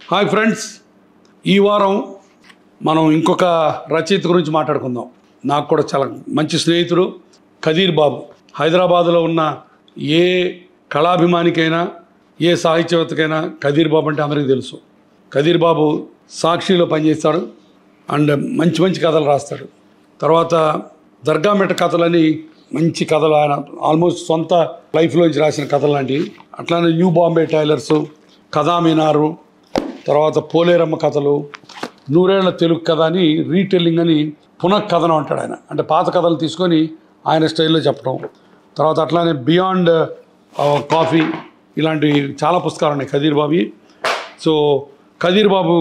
hi friends ఈ వారం మనం ఇంకొక రచయిత గురించి మాట్లాడుకుందాం నాకు కూడా చాలా మంచి స్నేహితుడు ఖదీర్ బాబు హైదరాబాదులో ఉన్న ఏ కళాభిమానికైనా ఏ సాహిత్యవేత్తకైనా ఖదీర్ బాబు అంటే అందరికీ తెలుసు ఖదీర్ బాబు సాక్షిలో పనిచేస్తాడు అండ్ మంచి మంచి కథలు రాస్తాడు తర్వాత దర్గామెట కథలని మంచి కథలు ఆయన ఆల్మోస్ట్ సొంత లైఫ్లోంచి రాసిన కథలు లాంటివి అట్లానే న్యూ బాంబే టైలర్సు కథామినారు తర్వాత పోలేరమ్మ కథలు నూరేళ్ల తెలుగు కథ అని రీటెల్లింగ్ అని పునఃకథనం అంటాడు ఆయన అంటే పాత కథలు తీసుకొని ఆయన స్టైల్లో చెప్పడం తర్వాత అట్లానే బియాండ్ కాఫీ ఇలాంటి చాలా పుస్తకాలు ఉన్నాయి ఖదీర్ బాబు సో ఖదీర్ బాబు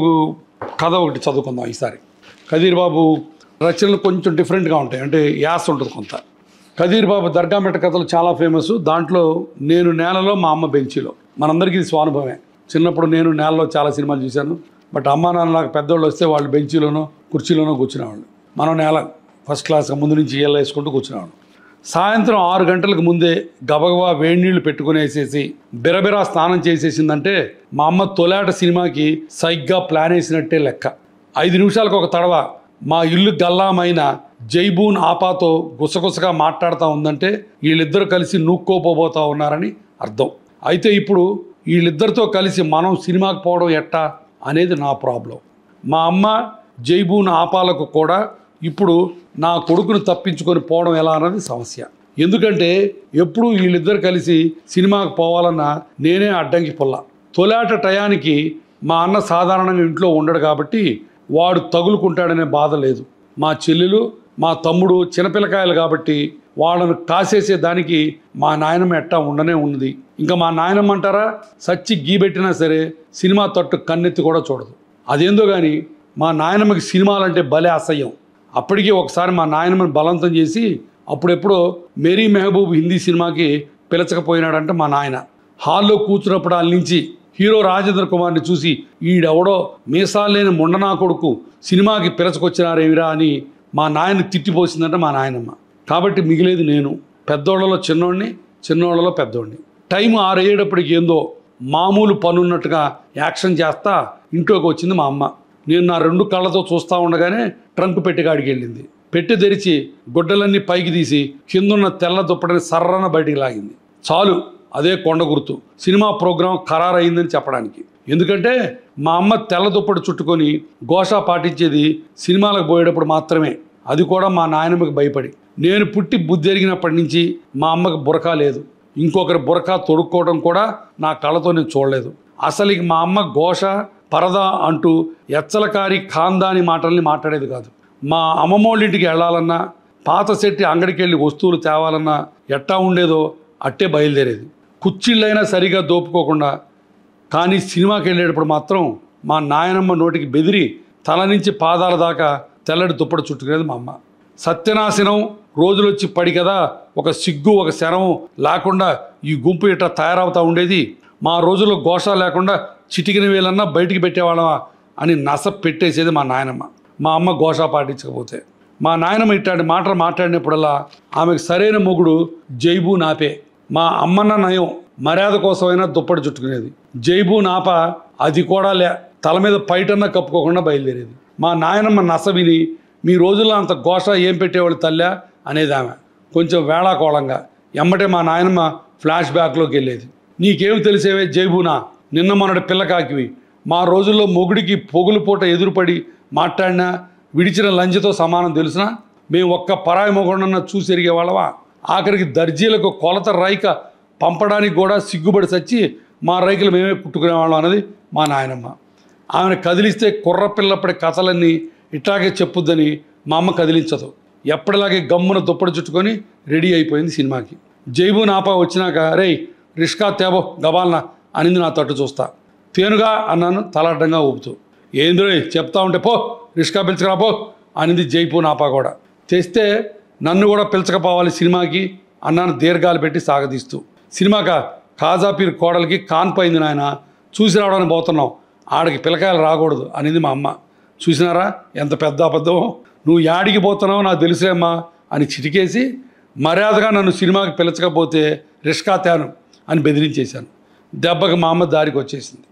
కథ ఒకటి చదువుకుందాం ఈసారి ఖదీర్ బాబు రచనలు కొంచెం డిఫరెంట్గా ఉంటాయి అంటే యాస ఉంటుంది కొంత ఖదీర్ బాబు దర్గామెట కథలు చాలా ఫేమస్ దాంట్లో నేను నేలలో మా అమ్మ బెంచిలో మనందరికీ ఇది స్వానుభవమే చిన్నప్పుడు నేను నేలలో చాలా సినిమాలు చూశాను బట్ అమ్మా నాన్న నాకు పెద్దోళ్ళు వస్తే వాళ్ళు బెంచీలోనో కుర్చీలోనో కూర్చునేవాళ్ళు మనం నేల ఫస్ట్ క్లాస్ ముందు నుంచి ఏళ్ళ వేసుకుంటూ కూర్చునేవాళ్ళు సాయంత్రం ఆరు గంటలకు ముందే గబగబా వేడి నీళ్లు పెట్టుకునేసేసి బిరబిరా స్నానం చేసేసిందంటే మా అమ్మ తొలాట సినిమాకి సైగ్గా ప్లాన్ వేసినట్టే లెక్క ఐదు నిమిషాలకు ఒక తడవ మా ఇల్లు గల్లామైన జైబూన్ ఆపాతో గుసగుసగా మాట్లాడుతూ ఉందంటే వీళ్ళిద్దరూ కలిసి నూక్కోపోబోతా ఉన్నారని అర్థం అయితే ఇప్పుడు వీళ్ళిద్దరితో కలిసి మనం సినిమాకి పోవడం ఎట్టా అనేది నా ప్రాబ్లం మా అమ్మ జైబూన్ ఆపాలకు కూడా ఇప్పుడు నా కొడుకును తప్పించుకొని పోవడం ఎలా అన్నది సమస్య ఎందుకంటే ఎప్పుడు వీళ్ళిద్దరు కలిసి సినిమాకి పోవాలన్నా నేనే అడ్డంకి పొల్ల తొలాట టయానికి మా అన్న సాధారణంగా ఇంట్లో ఉండడు కాబట్టి వాడు తగులుకుంటాడనే బాధ లేదు మా చెల్లెలు మా తమ్ముడు చిన్నపిల్లకాయలు కాబట్టి వాళ్ళను కాసేసే దానికి మా నాయనమ్మ ఎట్టా ఉండనే ఉన్నది ఇంకా మా నాయనమ్మ అంటారా సచ్చి గీబెట్టినా సరే సినిమా తట్టు కన్నెత్తి కూడా చూడదు అదేందో కానీ మా నాయనమ్మకి సినిమాలంటే భలే అసహ్యం అప్పటికి ఒకసారి మా నాయనమ్మని బలవంతం చేసి అప్పుడెప్పుడో మేరీ మెహబూబ్ హిందీ సినిమాకి పిలచకపోయినాడంట మా నాయన హాల్లో కూర్చున్నప్పుడు వాళ్ళ నుంచి హీరో రాజేంద్ర కుమార్ని చూసి ఈడెవడో మీసాలు లేని ముండనా కొడుకు సినిమాకి పిలచకొచ్చినారేమిరా అని మా నాయన తిట్టిపోసిందంట మా నాయనమ్మ కాబట్టి మిగిలేది నేను పెద్దోళ్లలో చిన్నోడిని చిన్నోళ్లలో పెద్దోడిని టైం ఆరయ్యేటప్పటికి ఏందో మామూలు పనున్నట్టుగా యాక్షన్ చేస్తా ఇంట్లోకి వచ్చింది మా అమ్మ నేను నా రెండు కళ్ళతో చూస్తూ ఉండగానే ట్రంక్ పెట్టి కాడికి వెళ్ళింది పెట్టి తెరిచి గుడ్డలన్నీ పైకి తీసి కిందున్న తెల్ల దుప్పటిని సర్రన బయటికి లాగింది చాలు అదే కొండ గుర్తు సినిమా ప్రోగ్రాం ఖరారైందని చెప్పడానికి ఎందుకంటే మా అమ్మ తెల్ల దుప్పటి చుట్టుకొని గోషా పాటించేది సినిమాలకు పోయేటప్పుడు మాత్రమే అది కూడా మా నాయనమ్మకి భయపడి నేను పుట్టి బుద్ధి ఎరిగినప్పటి నుంచి మా అమ్మకి బురకా లేదు ఇంకొకరి బురకా తొడుక్కోవడం కూడా నా కళ్ళతో నేను చూడలేదు అసలు ఇక మా అమ్మ ఘోష పరదా అంటూ ఎచ్చలకారి ఖాందాని మాటల్ని మాట్లాడేది కాదు మా అమ్మమ్మ వాళ్ళ ఇంటికి వెళ్ళాలన్నా పాత శెట్టి అంగడికి వెళ్ళి వస్తువులు తేవాలన్నా ఎట్టా ఉండేదో అట్టే బయలుదేరేది కుచ్చిళ్ళైనా సరిగా దోపుకోకుండా కానీ సినిమాకి వెళ్ళేటప్పుడు మాత్రం మా నాయనమ్మ నోటికి బెదిరి తల నుంచి పాదాల దాకా తెల్లటి దుప్పటి చుట్టుకునేది మా అమ్మ సత్యనాశనం రోజులొచ్చి పడి కదా ఒక సిగ్గు ఒక శరం లేకుండా ఈ గుంపు ఇట్లా తయారవుతూ ఉండేది మా రోజుల్లో ఘోష లేకుండా చిటికిన వేలన్నా బయటికి పెట్టేవాళ్ళమా అని నస పెట్టేసేది మా నాయనమ్మ మా అమ్మ ఘోష పాటించకపోతే మా నాయనమ్మ ఇట్లాంటి మాటలు మాట్లాడినప్పుడల్లా ఆమెకు సరైన మొగుడు జైబు నాపే మా అమ్మన్న నయం మర్యాద కోసమైనా దుప్పటి చుట్టుకునేది జైబు నాప అది కూడా లే తల మీద పైటన్నా కప్పుకోకుండా బయలుదేరేది మా నాయనమ్మ నస విని మీ రోజుల్లో అంత ఘోష ఏం పెట్టేవాళ్ళు తల్లా అనేది ఆమె కొంచెం వేళాకోళంగా ఎమ్మటే మా నాయనమ్మ ఫ్లాష్ బ్యాక్లోకి వెళ్ళేది నీకేం తెలిసేవే జైబునా నిన్న మొన్నటి పిల్లకాకివి మా రోజుల్లో మొగుడికి పొగులు పూట ఎదురుపడి మాట్లాడినా విడిచిన లంచతో సమానం తెలుసునా మేము ఒక్క పరాయి మొగుడన్న చూసి ఎరిగే వాళ్ళవా ఆఖరికి దర్జీలకు కొలత రైక పంపడానికి కూడా సిగ్గుపడి చచ్చి మా రైకులు మేమే కుట్టుకునేవాళ్ళం అన్నది మా నాయనమ్మ ఆమెను కదిలిస్తే కుర్ర పిల్లప్పటి కథలన్నీ ఇట్లాగే చెప్పుద్దని మా అమ్మ కదిలించదు ఎప్పటిలాగే గమ్మున దుప్పటి చుట్టుకొని రెడీ అయిపోయింది సినిమాకి జైబు నాపా వచ్చినాక రేయ్ రిష్కా తేబో గబాల్నా అనింది నా తట్టు చూస్తా తేనుగా అన్నాను తలడ్డంగా ఊపుతూ ఏంద్రో చెప్తా ఉంటే పో రిష్కా పిలుచుకురా పో అనింది జైపు నాపా కూడా తెస్తే నన్ను కూడా పిలుచకపోవాలి సినిమాకి అన్నాను దీర్ఘాలు పెట్టి సాగదీస్తూ సినిమాక కాజాపీర్ కోడలికి కాన్పోయింది నాయన చూసి రావడానికి పోతున్నాం ఆడికి పిల్లకాయలు రాకూడదు అనింది మా అమ్మ చూసినారా ఎంత పెద్ద అబద్ధమో నువ్వు యాడికి పోతున్నావో నాకు తెలుసులేమ్మా అని చిటికేసి మర్యాదగా నన్ను సినిమాకి పిలచకపోతే రిష్కా తేను అని బెదిరించేశాను దెబ్బకి మా అమ్మ దారికి వచ్చేసింది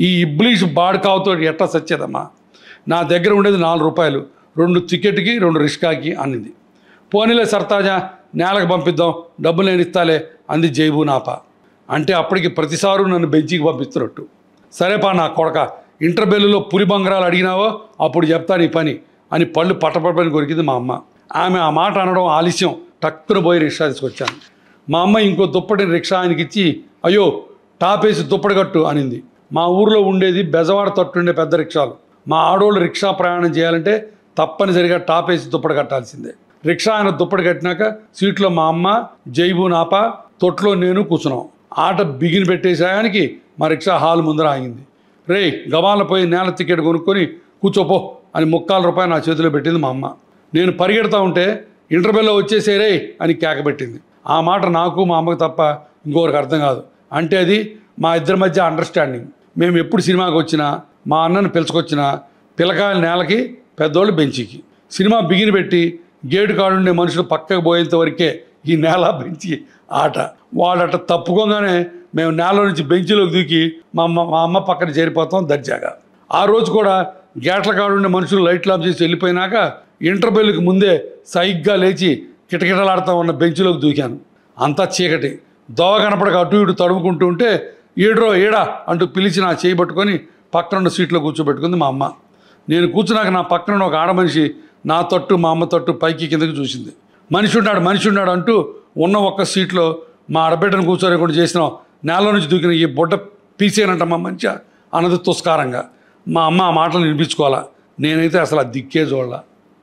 ఈ ఇబ్లీష్ బాడుకావుతో ఎట్లా సచ్చేదమ్మా నా దగ్గర ఉండేది నాలుగు రూపాయలు రెండు టికెట్కి రెండు రిష్కాకి అన్నింది పోనీలే సర్తాజా నేలకు పంపిద్దాం డబ్బులు నేను ఇస్తాలే అంది జైబు నాప అంటే అప్పటికి ప్రతిసారు నన్ను బెంచికి పంపిస్తున్నట్టు సరేపా నా కొడక ఇంటర్బెల్లులో పులి బంగారాలు అడిగినావో అప్పుడు చెప్తా నీ పని అని పళ్ళు పట్టపడని కొరికింది మా అమ్మ ఆమె ఆ మాట అనడం ఆలస్యం టక్కున పోయి రిక్షా తీసుకొచ్చాను మా అమ్మ ఇంకో దుప్పటిని రిక్షా ఆయనకి ఇచ్చి అయ్యో టాపేసి దుప్పటి కట్టు అనింది మా ఊర్లో ఉండేది బెజవాడ తట్టుండే పెద్ద రిక్షాలు మా ఆడోళ్ళు రిక్షా ప్రయాణం చేయాలంటే తప్పనిసరిగా టాపేసి దుప్పటి కట్టాల్సిందే రిక్షా ఆయన దుప్పటి కట్టినాక సీట్లో మా అమ్మ జైబు నాప తొట్లో నేను కూర్చున్నాం ఆట బిగిన పెట్టేసాయానికి మా రిక్షా హాల్ ముందర ఆగింది రేయ్ గవాల పోయి నేల టికెట్ కొనుక్కొని కూర్చోపో అని ముక్కాల రూపాయలు నా చేతిలో పెట్టింది మా అమ్మ నేను పరిగెడతా ఉంటే ఇంటర్వెల్లో వచ్చేసే రే అని కేక పెట్టింది ఆ మాట నాకు మా అమ్మకి తప్ప ఇంకొకరికి అర్థం కాదు అంటే అది మా ఇద్దరి మధ్య అండర్స్టాండింగ్ మేము ఎప్పుడు సినిమాకి వచ్చినా మా అన్నను పిలుచుకొచ్చినా పిల్లకాయల నేలకి పెద్దోళ్ళు బెంచికి సినిమా బిగిన పెట్టి గేటు కాడుండే మనుషులు పక్కకు పోయేంత వరకే ఈ నేల బెంచి ఆట వాడట తప్పుకోగానే మేము నేల నుంచి బెంచిలోకి దూకి మా అమ్మ మా అమ్మ పక్కన చేరిపోతాం దర్జాగా ఆ రోజు కూడా గేట్ల కాడుండే మనుషులు లైట్లు ఆఫ్ చేసి వెళ్ళిపోయినాక ఇంటర్బెల్కి ముందే సైగ్గా లేచి కిటకిటలాడుతూ ఉన్న బెంచ్లోకి దూకాను అంతా చీకటి దోవ కనపడక అటు ఇటు తడుముకుంటూ ఉంటే ఈడ్రో ఏడా అంటూ పిలిచి నా చేయి పట్టుకొని పక్కన ఉన్న సీట్లో కూర్చోబెట్టుకుంది మా అమ్మ నేను కూర్చున్నాక నా పక్కన ఉన్న ఒక ఆడ మనిషి నా తట్టు మా అమ్మ తట్టు పైకి కిందకి చూసింది మనిషి ఉన్నాడు మనిషి ఉన్నాడు అంటూ ఉన్న ఒక్క సీట్లో మా ఆడబిడ్డను కూర్చొని కూడా చేసినాం నేల నుంచి దూకిన ఈ బుడ్డ పీసేనంట మా మంచిగా అన్నది తుస్కారంగా మా అమ్మ ఆ మాటలు వినిపించుకోవాలా నేనైతే అసలు ఆ దిక్కే చూడాల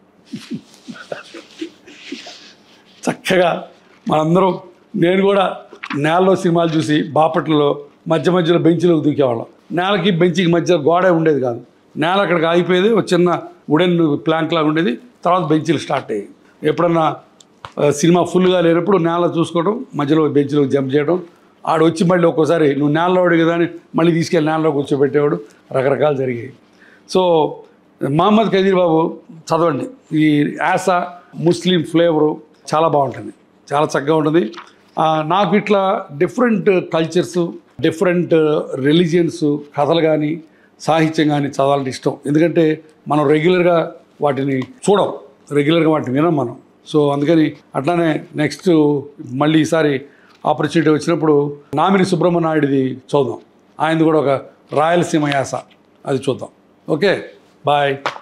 చక్కగా మనందరం నేను కూడా నేలలో సినిమాలు చూసి బాపట్లలో మధ్య మధ్యలో బెంచ్లోకి దూకేవాళ్ళం నేలకి బెంచికి మధ్య గోడే ఉండేది కాదు నేల అక్కడికి ఆగిపోయేది ఒక చిన్న వుడెన్ ప్లాంక్ లాగా ఉండేది తర్వాత బెంచీలు స్టార్ట్ అయ్యాయి ఎప్పుడన్నా ఆ, సినిమా ఫుల్గా లేనప్పుడు నేల చూసుకోవడం మధ్యలో బెంచ్లో జంప్ చేయడం ఆడు వచ్చి మళ్ళీ ఒక్కోసారి నువ్వు నేలలో వాడు కదా అని మళ్ళీ తీసుకెళ్ళి నేలలో కూర్చోబెట్టేవాడు రకరకాలు జరిగాయి సో మహమ్మద్ ఖదీర్ బాబు చదవండి ఈ యాస ముస్లిం ఫ్లేవరు చాలా బాగుంటుంది చాలా చక్కగా ఉంటుంది ఆ, నాకు ఇట్లా డిఫరెంట్ కల్చర్స్ డిఫరెంట్ రిలీజియన్స్ కథలు కానీ సాహిత్యం కానీ చదవాలంటే ఇష్టం ఎందుకంటే మనం రెగ్యులర్గా వాటిని చూడం రెగ్యులర్గా వాటిని వినం మనం సో అందుకని అట్లానే నెక్స్ట్ మళ్ళీ ఈసారి ఆపర్చునిటీ వచ్చినప్పుడు నామిని సుబ్రహ్మణ్యుడిది చూద్దాం ఆయనది కూడా ఒక రాయలసీమ యాస అది చూద్దాం ఓకే బాయ్